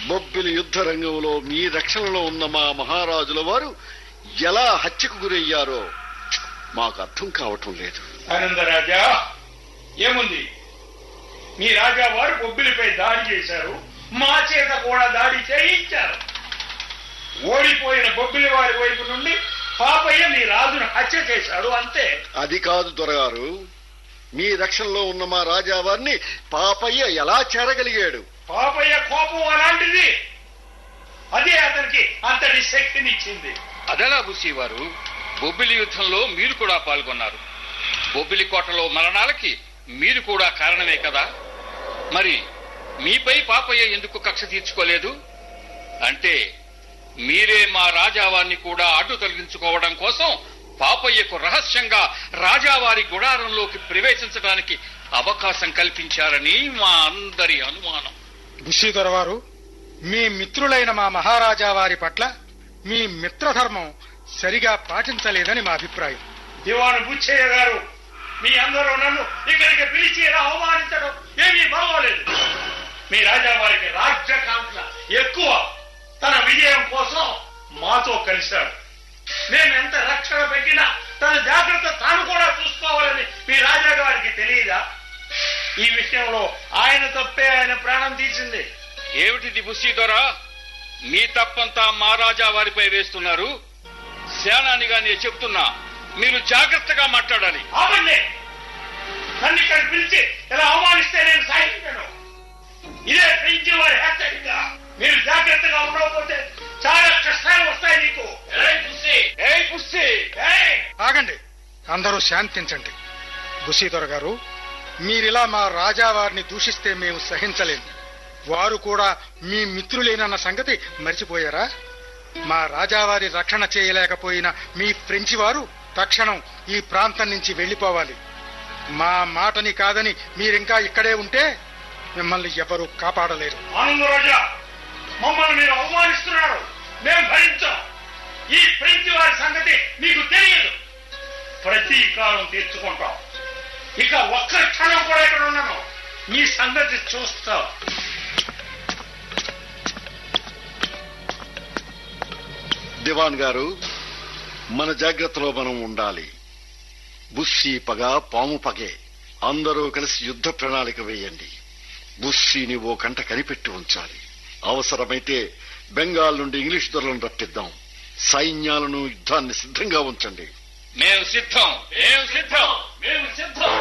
బొబ్బిలి యుద్ధ రంగంలో మీ రక్షణలో ఉన్న మా మహారాజుల వారు ఎలా హత్యకు గురయ్యారో మాకు అర్థం కావటం లేదు ఆనందరాజా ఏముంది మీ రాజా వారు బొబ్బిలిపై దాడి చేశారు మా చేత కూడా దాడి చేయించారు ఓడిపోయిన బొబ్బిలి వారి వైపు నుండి పాపయ్య మీ రాజును హత్య చేశాడు అంతే అది కాదు దొరగారు మీ రక్షణలో ఉన్న మా రాజావారిని పాపయ్య ఎలా చేరగలిగాడు పాపయ్య కోపం అలాంటిది అదే అతనికి అంతటి శక్తినిచ్చింది అదలా వారు బొబ్బిలి యుద్ధంలో మీరు కూడా పాల్గొన్నారు బొబ్బిలి కోటలో మరణాలకి మీరు కూడా కారణమే కదా మరి మీపై పాపయ్య ఎందుకు కక్ష తీర్చుకోలేదు అంటే మీరే మా రాజావారిని కూడా అడ్డు తొలగించుకోవడం కోసం పాపయ్యకు రహస్యంగా రాజావారి గుడారంలోకి ప్రవేశించడానికి అవకాశం కల్పించారని మా అందరి అనుమానం బుషీధర వారు మీ మిత్రులైన మా మహారాజా వారి పట్ల మీ మిత్రధర్మం సరిగా పాటించలేదని మా అభిప్రాయం దివాను బుచ్చయ్య గారు మీ అందరూ నన్ను ఇక్కడికి పిలిచి ఇలా అవమానించడం ఏమీ బాగోలేదు మీ రాజా వారికి రాజ్యకాంక్ష ఎక్కువ తన విజయం కోసం మాతో కలిశాడు మేము ఎంత రక్షణ పెట్టినా తన జాగ్రత్త తాను కూడా చూసుకోవాలని మీ రాజా గారికి తెలియదా ఈ విషయంలో ఆయన తప్పే ఆయన ప్రాణం తీసింది ఏమిటిది బుస్సీదొరా మీ తప్పంతా మా రాజా వారిపై వేస్తున్నారు సేనానిగా నేను చెప్తున్నా మీరు జాగ్రత్తగా మాట్లాడాలి ఆపండి నన్ను ఇక్కడ పిలిచి ఇలా అవమానిస్తే నేను సాయించను ఇదే పెంచి వారి హెచ్చరిక మీరు జాగ్రత్తగా ఉండకపోతే చాలా కష్టాలు వస్తాయి నీకు ఏయ్ బుస్సీ ఏయ్! ఆగండి అందరూ శాంతించండి బుషీధర గారు మీరిలా మా రాజావారిని దూషిస్తే మేము సహించలేము వారు కూడా మీ మిత్రులేనన్న సంగతి మర్చిపోయారా మా రాజావారి రక్షణ చేయలేకపోయిన మీ ఫ్రెంచి వారు తక్షణం ఈ ప్రాంతం నుంచి వెళ్లిపోవాలి మా మాటని కాదని మీరింకా ఇక్కడే ఉంటే మిమ్మల్ని ఎవరూ కాపాడలేరు ఆనందరాజా మమ్మల్ని మీరు అవమానిస్తున్నారు మేము భరించాం ఈ ఫ్రెంచ్ వారి సంగతి మీకు తెలియదు ప్రతీకారం తీర్చుకుంటాం ఇక ఒక్క క్షణం కూడా ఇక్కడ ఉన్నాను మీ సంగతి చూస్తాం దివాన్ గారు మన జాగ్రత్తలో మనం ఉండాలి బుస్సీ పగ పాము పగే అందరూ కలిసి యుద్ధ ప్రణాళిక వేయండి బుస్సీని ఓ కంట కనిపెట్టి ఉంచాలి అవసరమైతే బెంగాల్ నుండి ఇంగ్లీష్ దొరలను రప్పిద్దాం సైన్యాలను యుద్ధాన్ని సిద్ధంగా ఉంచండి మేము సిద్ధం మేము సిద్ధం మేము సిద్ధం